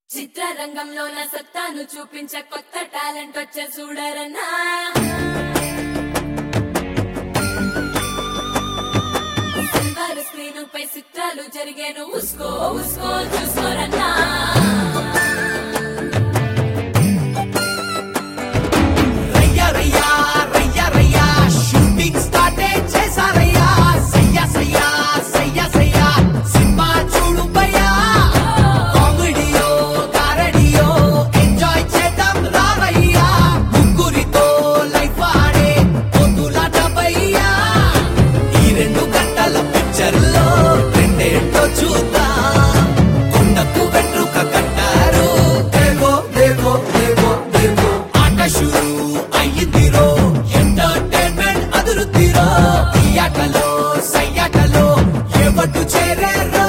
చిత్రరంగంలో నా సత్తాను చూపించే కొత్త టాలెంట్ వచ్చే చూడరన్నా సిల్వర్ స్క్రీన్ పై చిత్రాలు జరిగేను ఉస్కో ఉస్కో చూసుకోరన్నా రయ్యా రయ్యా రయ్యా రయ్యా షూటింగ్ స్టార్టే చేశారయ్యా సయ్యా సయ్యా సయ్యా సయ్యా సినిమా చూడు భయ్యా కామెడీయో కారడియో ఎంజాయ్ చేద్దాం రావయ్యా ముగ్గురితో లైఫ్ ఆడే పొద్దులాట భయ్యా ఈ రెండు గంటల పిక్చర్లో రెండేంటో చూద్దాం కొండకు వెంట్రుక కట్టారు దేవో దేవో దేవో దేవో ఆట షురు అయ్యిందిరో ఎంటర్టైన్మెంట్ అదురుతిరో ఈ ఆటలో సయ్యాటలో ఎవటు చేరారో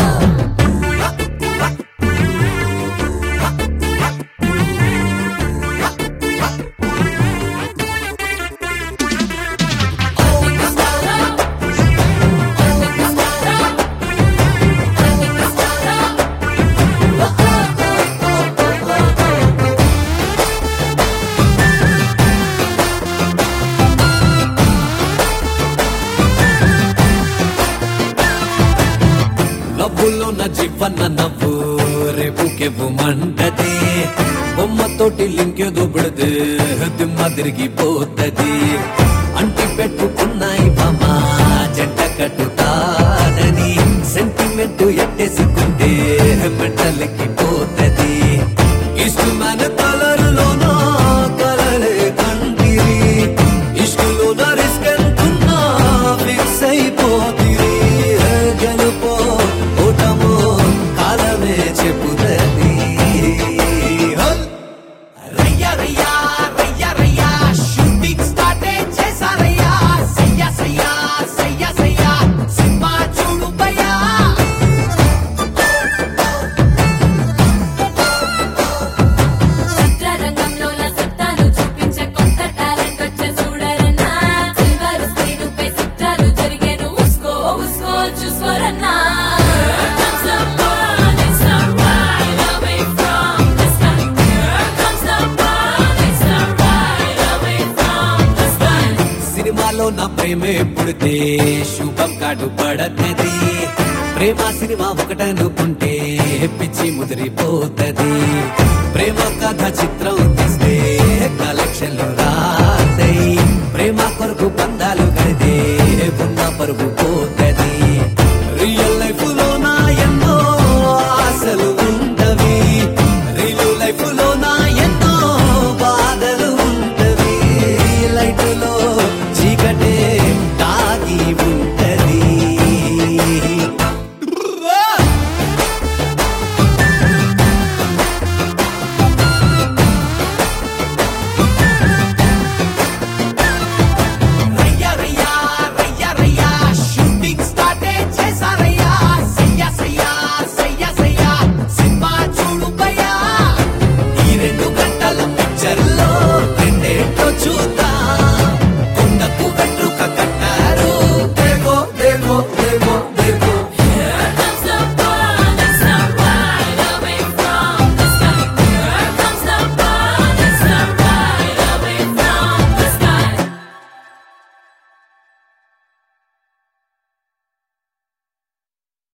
నవ్వులో నా జీవన్న నవ్వు రేపుకెవ్వు మంటది బొమ్మతోటి లింకేదో బిడదు దిమ్మ తిరిగిపోతది అంటి పెట్టుకున్నాయి బామ్మ జంట కట్టుతానని సెంటిమెంట్ ఎట్టేసుకుంటే మెంటలకి పోతది ఇష్టమైన కలర్లోనో కలలే కంటిరి ఇష్కులోన రిస్క్ ఎంతున్నా ఫిక్స్ అయిపోతిరి గెలుపో ఓటమో కాలమే చెప్పుతది రయ్యా రయ్యా రయ్యా రయ్యా షూటింగ్ స్టార్టే చేశారయ్యా సయ్యా సయ్యా సయ్యా సయ్యా సినిమా చూడు భయ్యా చిత్రరంగంలో నా సత్తాను చూపించే కొత్త టాలెంట్ వచ్చే చూడరన్నా సిల్వర్ స్క్రీన్ పై చిత్రాలు జరిగేను ఉస్కో ఉస్కో చూసుకోరన్నా Comes the morning sunrise away from the sky. Here comes the morning sunrise away from the sky. సినిమాలో నా ప్రేమే పుడితే శుభం కాడు పడతది ప్రేమ సినిమా ఒకటనుకుంటే పిచ్చి ముదిరిపోతది ప్రేమ కథ చిత్రం తీస్తే